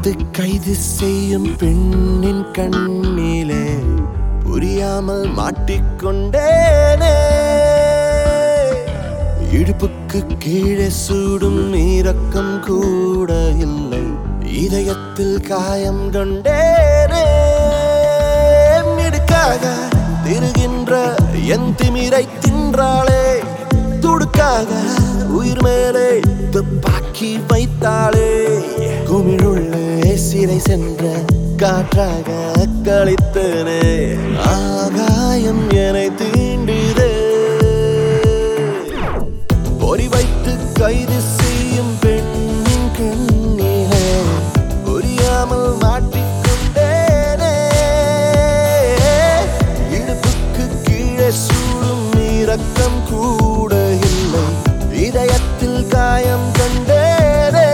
வைத்து கைது செய்யும் பெண்ணின் கண்ணிலே புரியாமல் மாட்டிக்கொண்டேனே இடுப்புக்கு கீழே சூடும் இரக்கம் கூட இல்லை இதயத்தில் காயம் கண்டேனே மிடுக்காக திருகின்ற என் திமிரை தின்றாளே துடுக்காக உயிர் மேலே துப்பாக்கி வைத்தாளே குமிழுள்ளே சிறை சென்ற காற்றாக கழித்தனே ஆகாயம் என்னை தீண்டிதே பொறி வைத்து கைது செய்யும் பெண்ணின் கண்ணிலே புரியாமல் மாட்டிக்கொண்டேனே இடுப்புக்கு கீழே சூடும் இரக்கம் கூட இல்லை இதயத்தில் காயம் கண்டேனே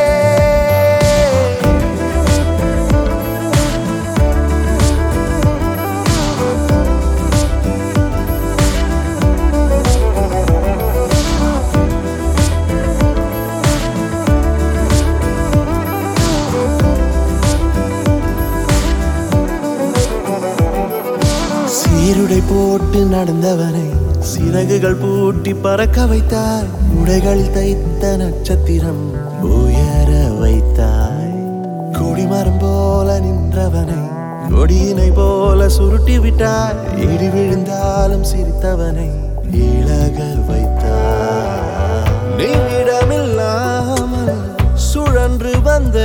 சீருடை போட்டு நடந்தவனை சிறகுகள் பூட்டி பறக்க வைத்தாய் உடைகள் தைத்த நட்சத்திரம் உயர வைத்தாய் கொடிமரம் போல நின்றவனை கொடியினை போல சுருட்டி விட்டாய் இடி விழுந்தாலும் சிரித்தவனை இழக வைத்தாய் நீடமில்லாமல் சுழன்று வந்த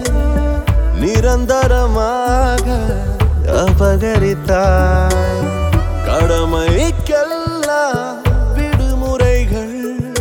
நிரந்தரமாக அபகரித்தாய் கடமைக்கெல்லாம் விடுமுறைகள்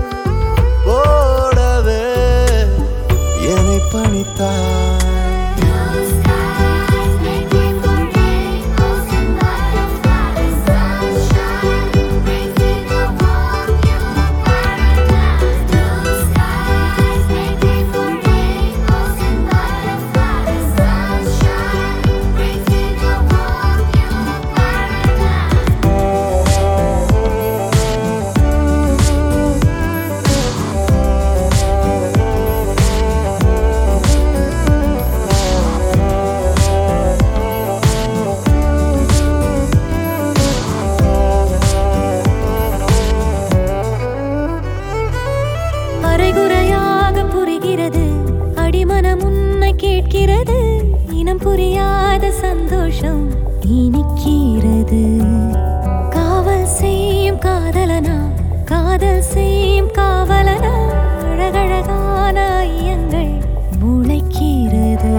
போடவே என்னை பணித்தாய் Blue skies make way for rainbows and butterflies. Sunshine brings me the warm new paradise. Blue skies make way for rainbows and butterflies. Sunshine brings me the warm new paradise. அரைகுறையாக புரிகிறது அடிமனம் உன்னை கேட்கிறது இனம் புரியாத சந்தோஷம் இனிக்கிறது காவல் செய்யும் காதலனா காதல் செய்யும் காவலனா அழகழகான ஐயங்கள் முளைக்கிறது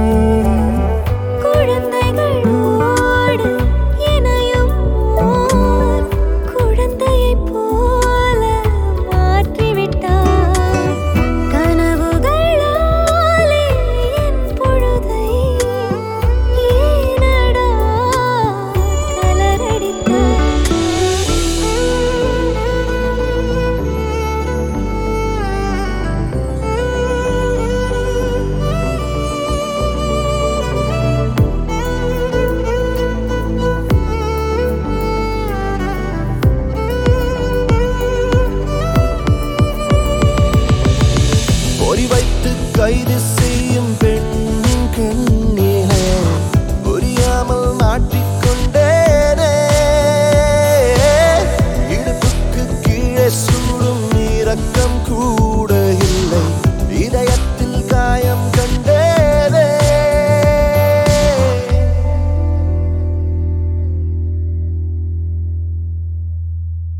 குழந்தைகளோடு இணையும் ஓர் குழந்தையைப் போல மாற்றிவிட்டாய் கனவுகளாலே என் பொழுதை ஏனடா கலரடித்தாய் பொறி வைத்து கைது செய்யும் பெண்ணின் கண்ணிலே புரியாமல் மாட்டிக்கொண்டேனே இடுப்புக்கு கீழே சூடும் இரக்கம் கூட